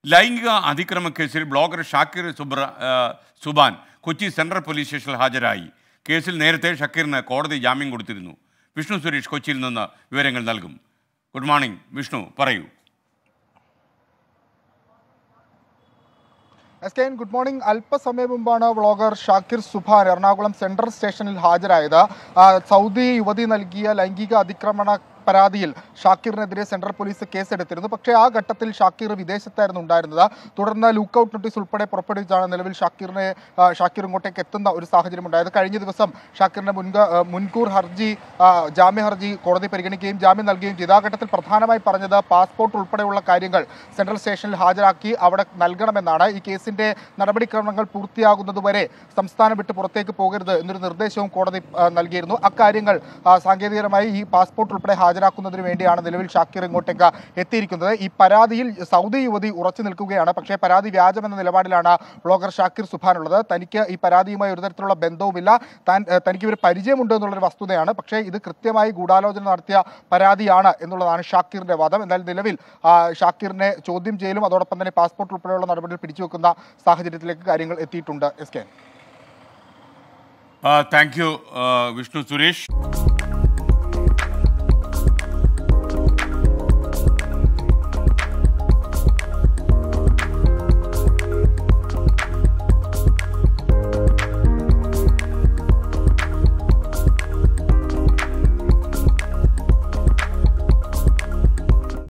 ലൈംഗിക അതിക്രമ കേസിൽ ബ്ലോഗർ ഷാക്കിർ സുബ്ര ആ, സുബാൻ കൊച്ചി സെൻട്രൽ പോലീസ് സ്റ്റേഷനിൽ ഹാജരായി കേസിൽ നേരത്തെ ഷക്കീറിന് കോടതി ജാമ്യം കൊടുത്തിരുന്നു വിഷ്ണു സുരേഷ് കൊച്ചിയിൽ നിന്ന് വിവരങ്ങൾ നൽകും ഗുഡ് മോർണിംഗ് വിഷ്ണു പറയൂ S K N good morning അല്പസമയം മുമ്പാണ് വ്ളോഗർ ഷാക്കിർ സുഭാൻ എറണാകുളം സെൻട്രൽ സ്റ്റേഷനിൽ ഹാജരായത് ആ, സൗദി യുവതി നൽകിയ ലൈംഗിക അതിക്രമണ പരാതിയിൽ ഷാക്കിറിനെതിരെ സെൻട്രൽ പോലീസ് കേസെടുത്തിരുന്നു പക്ഷേ ആ ഘട്ടത്തിൽ ഷാക്കിർ വിദേശത്തായിരുന്നു ഉണ്ടായിരുന്നത് തുടർന്ന് ലുക്കൌട്ട് നോട്ടീസ് ഉൾപ്പെടെ പുറപ്പെടുവിച്ചാണ് നിലവിൽ ഷാക്കിറിനെ ആ, ഷാക്കിർ ഇങ്ങോട്ടേക്ക് എത്തുന്ന ഒരു സാഹചര്യം ഉണ്ടായത് കഴിഞ്ഞ ദിവസം ഷാക്കിറിന്റെ മുൻക ആ, മുൻകൂർ ഹർജി ആ, ജാമ്യ ഹർജി കോടതി പരിഗണിക്കുകയും ജാമ്യം നൽകുകയും ചെയ്തു ആ ഘട്ടത്തിൽ പ്രധാനമായി പറഞ്ഞത് പാസ്പോർട്ട് ഉൾപ്പെടെയുള്ള കാര്യങ്ങൾ സെൻട്രൽ സ്റ്റേഷനിൽ ഹാജരാക്കി അവിടെ നൽകണമെന്നാണ് ഈ കേസിന്റെ നടപടിക്രമങ്ങൾ പൂർത്തിയാകുന്നതുവരെ സംസ്ഥാനം വിട്ട് പുറത്തേക്ക് പോകരുത് എന്നൊരു നിർദ്ദേശവും കോടതി ആ, നൽകിയിരുന്നു അക്കാര്യങ്ങൾ ആ, സാങ്കേതികപരമായി ഈ പാസ്പോർട്ട് ഉൾപ്പെടെ ഹാജരാക്കുന്നതിന് വേണ്ടിയാണ് നിലവിൽ ഷാക്കിർ ഇങ്ങോട്ടേക്ക് എത്തിയിരിക്കുന്നത് ഈ പരാതിയിൽ സൗദി യുവതി ഉറച്ചു നിൽക്കുകയാണ് പക്ഷേ പരാതി വ്യാജമെന്ന നിലപാടിലാണ് ബ്ലോഗർ ഷാക്കിർ സുഭാൻ ഉള്ളത് തനിക്ക് ഈ പരാതിയുമായി ഒരു തരത്തിലുള്ള ബന്ധവുമില്ല താൻ ഏഹ്, തനിക്ക് ഇവർ പരിചയമുണ്ട് എന്നുള്ളൊരു വസ്തുതയാണ് പക്ഷേ ഇത് കൃത്യമായി ഗൂഢാലോചന നടത്തിയ പരാതിയാണ് എന്നുള്ളതാണ് ഷാക്കിറിന്റെ വാദം എന്നാൽ നിലവിൽ ആ, ഷാക്കിറിനെ ചോദ്യം ചെയ്യലും അതോടൊപ്പം തന്നെ പാസ്പോർട്ട് ഉൾപ്പെടെയുള്ള നടപടികൾ പിടിച്ചുവെക്കുന്ന സാഹചര്യത്തിലേക്ക് കാര്യങ്ങൾ എത്തിയിട്ടുണ്ട് S K thank you Vishnu Suresh